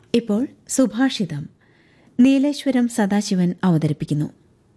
ഇപ്പോൾ സുഭാഷിതം നീലേശ്വരം സദാശിവൻ അവതരിപ്പിക്കുന്നു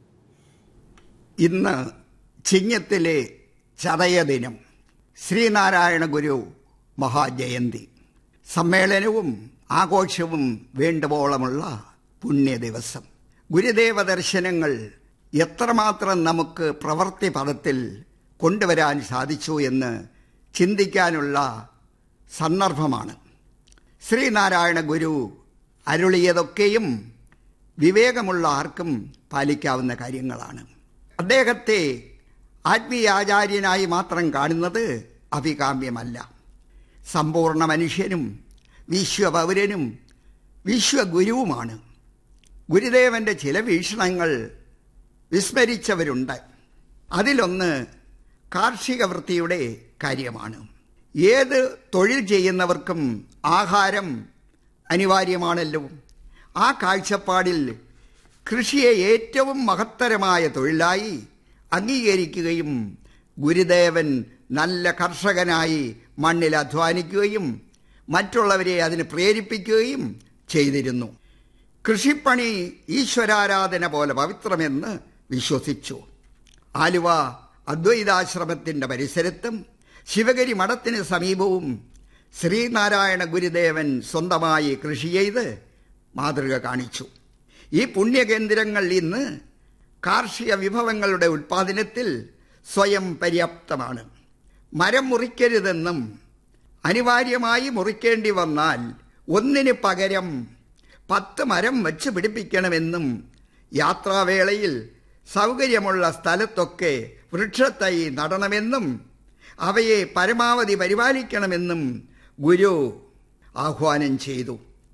ഇന്ന് ചിങ്ങത്തിലെ ചതയ ദിനം ശ്രീനാരായണ ഗുരു മഹാജയന്തി സമ്മേളനവും ആഘോഷവും വേണ്ടുവോളമുള്ള പുണ്യ ദിവസം ഗുരുദേവ ദർശനങ്ങൾ എത്രമാത്രം നമുക്ക് പ്രവൃത്തി പദത്തിൽ കൊണ്ടുവരാൻ സാധിച്ചു എന്ന് ചിന്തിക്കാനുള്ള സന്ദർഭമാണ് ശ്രീനാരായണ ഗുരു അരുളിയതൊക്കെയും വിവേകമുള്ള ആർക്കും പാലിക്കാവുന്ന കാര്യങ്ങളാണ് അദ്ദേഹത്തെ ആത്മീയാചാര്യനായി മാത്രം കാണുന്നത് അഭികാമ്യമല്ല സമ്പൂർണ്ണ മനുഷ്യനും വിശ്വപൗരനും വിശ്വഗുരുവുമാണ് ഗുരുദേവന്റെ ചില വീക്ഷണങ്ങൾ വിസ്മരിച്ചവരുണ്ട് അതിലൊന്ന് കാർഷിക വൃത്തിയുടെ കാര്യമാണ് ഏത് തൊഴിൽ ചെയ്യുന്നവർക്കും ആഹാരം അനിവാര്യമാണല്ലോ ആ കാഴ്ചപ്പാടിൽ കൃഷിയെ ഏറ്റവും മഹത്തരമായ തൊഴിലായി അംഗീകരിക്കുകയും ഗുരുദേവൻ നല്ല കർഷകനായി മണ്ണിൽ അധ്വാനിക്കുകയും മറ്റുള്ളവരെ അതിന് പ്രേരിപ്പിക്കുകയും ചെയ്തിരുന്നു കൃഷിപ്പണി ഈശ്വരാരാധന പോലെ പവിത്രമെന്ന് വിശ്വസിച്ചു ആലുവ അദ്വൈതാശ്രമത്തിന്റെ പരിസരത്തും ശിവഗിരി മഠത്തിന് സമീപവും ശ്രീനാരായണ ഗുരുദേവൻ സ്വന്തമായി കൃഷി ചെയ്ത് മാതൃക കാണിച്ചു ഈ പുണ്യകേന്ദ്രങ്ങൾ ഇന്ന് കാർഷിക വിഭവങ്ങളുടെ ഉൽപാദനത്തിൽ സ്വയം പര്യാപ്തമാണ് മരം മുറിക്കരുതെന്നും അനിവാര്യമായി മുറിക്കേണ്ടി വന്നാൽ ഒന്നിന് പകരം പത്ത് മരം വച്ച് പിടിപ്പിക്കണമെന്നും യാത്രാവേളയിൽ സൗകര്യമുള്ള സ്ഥലത്തൊക്കെ വൃക്ഷത്തൈ നടണമെന്നും അവയെ പരമാവധി പരിപാലിക്കണമെന്നും ഗുരു ആഹ്വാനം ചെയ്തു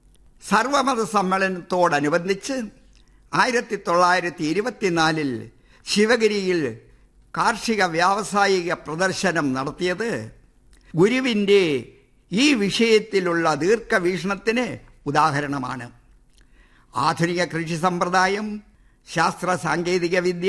സർവമത സമ്മേളനത്തോടനുബന്ധിച്ച് ആയിരത്തി തൊള്ളായിരത്തി ഇരുപത്തിനാലിൽ ശിവഗിരിയിൽ കാർഷിക വ്യാവസായിക പ്രദർശനം നടത്തിയത് ഗുരുവിൻ്റെ ഈ വിഷയത്തിലുള്ള ദീർഘവീക്ഷണത്തിന് ഉദാഹരണമാണ് ആധുനിക കൃഷി സമ്പ്രദായം ശാസ്ത്ര സാങ്കേതിക വിദ്യ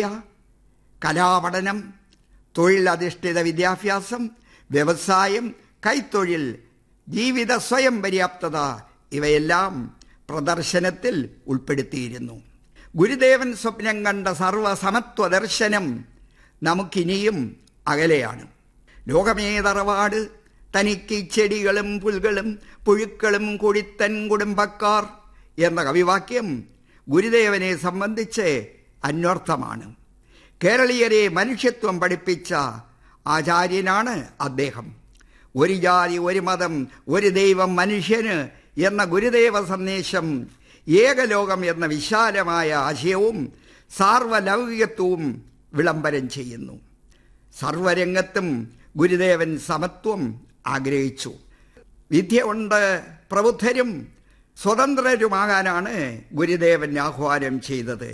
കലാപഠനം തൊഴിലധിഷ്ഠിത വിദ്യാഭ്യാസം വ്യവസായം കൈത്തൊഴിൽ ജീവിത സ്വയം പര്യാപ്തത ഇവയെല്ലാം പ്രദർശനത്തിൽ ഉൾപ്പെടുത്തിയിരുന്നു ഗുരുദേവൻ സ്വപ്നം കണ്ട സർവസമത്വ ദർശനം നമുക്കിനിയും അകലെയാണ് ലോകമേ തറവാട് തനിക്ക് ചെടികളും പുൽകളും പുഴുക്കളും കുടിത്തൻ കുടുംബക്കാർ എന്ന കവിവാക്യം ഗുരുദേവനെ സംബന്ധിച്ച് അന്വർത്ഥമാണ് കേരളീയരെ മനുഷ്യത്വം പഠിപ്പിച്ച ആചാര്യനാണ് അദ്ദേഹം ഒരു ജാതി ഒരു മതം ഒരു ദൈവം മനുഷ്യന് എന്ന ഗുരുദേവ സന്ദേശം ഏകലോകം എന്ന വിശാലമായ ആശയവും സാർവലൗകികത്വവും വിളംബരം ചെയ്യുന്നു സർവരംഗത്തും ഗുരുദേവൻ സമത്വം ആഗ്രഹിച്ചു വിദ്യ കൊണ്ട് പ്രബുദ്ധരും സ്വതന്ത്രരുമാകാനാണ് ഗുരുദേവൻ ആഹ്വാനം ചെയ്തത്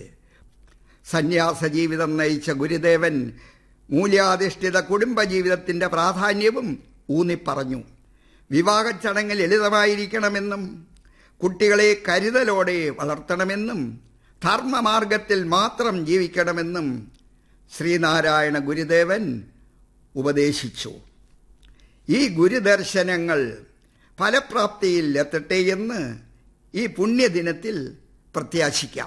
സന്യാസ ജീവിതം നയിച്ച ഗുരുദേവൻ മൂല്യാധിഷ്ഠിത കുടുംബജീവിതത്തിന്റെ പ്രാധാന്യവും ഊന്നിപ്പറഞ്ഞു വിവാഹ ചടങ്ങ് ലളിതമായിരിക്കണമെന്നും കുട്ടികളെ കരുതലോടെ വളർത്തണമെന്നും ധർമ്മമാർഗത്തിൽ മാത്രം ജീവിക്കണമെന്നും ശ്രീനാരായണ ഗുരുദേവൻ ഉപദേശിച്ചു ഈ ഗുരുദർശനങ്ങൾ ഫലപ്രാപ്തിയിൽ എത്തട്ടെ എന്ന് ഈ പുണ്യദിനത്തിൽ പ്രത്യാശിക്കാം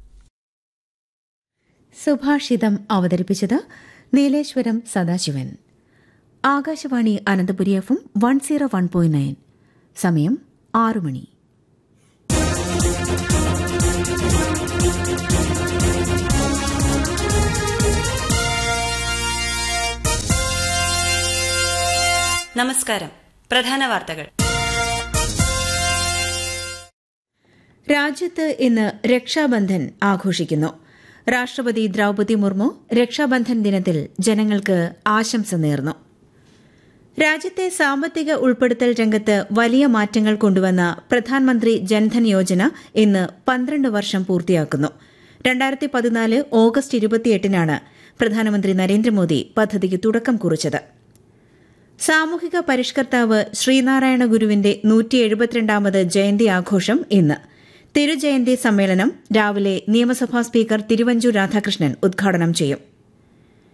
സുഭാഷിതം അവതരിപ്പിച്ചത് നീലേശ്വരം സദാശിവൻ ആകാശവാണി അനന്തപുരി എഫും one zero one point nine സമയം ആറു മണി നമസ്കാരം പ്രധാന വാർത്തകൾ രാജ്യത്ത് ഇന്ന് രക്ഷാബന്ധൻ ആഘോഷിക്കുന്നു രാഷ്ട്രപതി ദ്രൌപതി മുർമു രക്ഷാബന്ധൻ ദിനത്തിൽ ജനങ്ങൾക്ക് ആശംസ നേർന്നു രാജ്യത്തെ സാമ്പത്തിക ഉൾപ്പെടുത്തൽ രംഗത്ത് വലിയ മാറ്റങ്ങൾ കൊണ്ടുവന്ന പ്രധാനമന്ത്രി ജൻധൻ യോജന ഇന്ന് പന്ത്രണ്ട് വർഷം പൂർത്തിയാക്കുന്നു രണ്ടായിരത്തി പതിനാല് ഓഗസ്റ്റ് ഇരുപത്തിയെട്ടിനാണ് പ്രധാനമന്ത്രി നരേന്ദ്രമോദി പദ്ധതിക്ക് തുടക്കം കുറിച്ചത് സാമൂഹിക പരിഷ്കർത്താവ് ശ്രീനാരായണ ഗുരുവിന്റെ നൂറ്റി എഴുപത്തിരണ്ടാമത് ജയന്തി ആഘോഷം ഇന്ന് തിരുജയന്തി സമ്മേളനം രാവിലെ നിയമസഭാ സ്പീക്കർ തിരുവഞ്ചൂർ രാധാകൃഷ്ണൻ ഉദ്ഘാടനം ചെയ്യും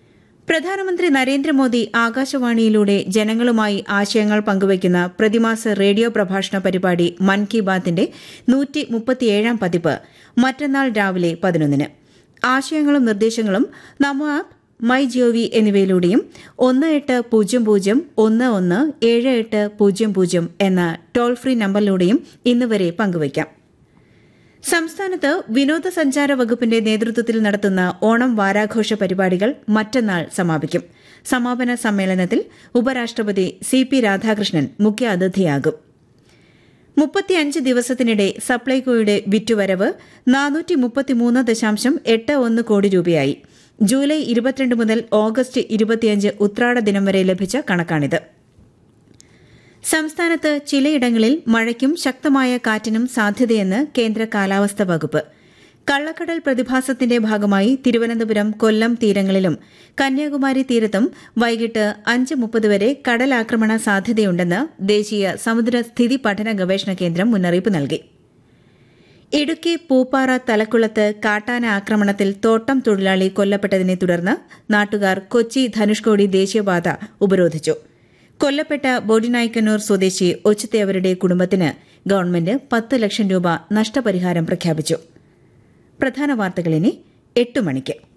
പ്രധാനമന്ത്രി നരേന്ദ്രമോദി ആകാശവാണിയിലൂടെ ജനങ്ങളുമായി ആശയങ്ങൾ പങ്കുവയ്ക്കുന്ന പ്രതിമാസ റേഡിയോ പ്രഭാഷണ പരിപാടി മൻ കി ബാത്തിന്റെ നൂറ്റി മുപ്പത്തിയേഴാം പതിപ്പ് മറ്റന്നാൾ രാവിലെ പതിനൊന്നിന് ആശയങ്ങളും നിർദ്ദേശങ്ങളും നമോ ആപ്പ് മൈ ജിഒവി എന്നിവയിലൂടെയും ഒന്ന് എട്ട് പൂജ്യം പൂജ്യം ഒന്ന് ഒന്ന് ഏഴ് എട്ട് പൂജ്യം പൂജ്യം എന്ന ടോൾ ഫ്രീ നമ്പറിലൂടെയും ഇന്ന് വരെ പങ്കുവയ്ക്കാം സംസ്ഥാനത്ത് വിനോദസഞ്ചാര വകുപ്പിന്റെ നേതൃത്വത്തിൽ നടത്തുന്ന ഓണം വാരാഘോഷ പരിപാടികൾ മറ്റന്നാൾ സമാപിക്കും സമാപന സമ്മേളനത്തിൽ ഉപരാഷ്ട്രപതി സി പി രാധാകൃഷ്ണൻ മുഖ്യ അതിഥിയാകും മുപ്പത്തിയഞ്ച് ദിവസത്തിനിടെ സപ്ലൈകോയുടെ വിറ്റുവരവ് നാനൂറ്റി മുപ്പത്തിമൂന്ന് ദശാംശം എട്ട് ഒന്ന് കോടി രൂപയായി ജൂലൈ ഇരുപത്തിരണ്ട് മുതൽ ഓഗസ്റ്റ് ഇരുപത്തിയഞ്ച് ഉത്രാട ദിനം വരെ ലഭിച്ച കണക്കാണിത് സംസ്ഥാനത്ത് ചിലയിടങ്ങളിൽ മഴയ്ക്കും ശക്തമായ കാറ്റിനും സാധ്യതയെന്ന് കേന്ദ്ര കാലാവസ്ഥാ വകുപ്പ് കള്ളക്കടൽ പ്രതിഭാസത്തിന്റെ ഭാഗമായി തിരുവനന്തപുരം കൊല്ലം തീരങ്ങളിലും കന്യാകുമാരി തീരത്തും വൈകിട്ട് അഞ്ച് മുപ്പത് വരെ കടലാക്രമണ സാധ്യതയുണ്ടെന്ന് ദേശീയ സമുദ്ര സ്ഥിതി പഠന ഗവേഷണ കേന്ദ്രം മുന്നറിയിപ്പ് നൽകി ഇടുക്കി പൂപ്പാറ തലക്കുളത്ത് കാട്ടാന ആക്രമണത്തിൽ തോട്ടം തൊഴിലാളി കൊല്ലപ്പെട്ടതിനെ തുടർന്ന് നാട്ടുകാർ കൊച്ചി ധനുഷ്കോടി ദേശീയപാത ഉപരോധിച്ചു കൊല്ലപ്പെട്ട ബോഡിനായ്ക്കന്നൂർ സ്വദേശി ഒച്ചുത്തേവരുടെ കുടുംബത്തിന് ഗവൺമെന്റ് പത്ത് ലക്ഷം രൂപ നഷ്ടപരിഹാരം പ്രഖ്യാപിച്ചു പ്രധാന വാർത്തകൾ ഇനി എട്ട് മണിക്ക്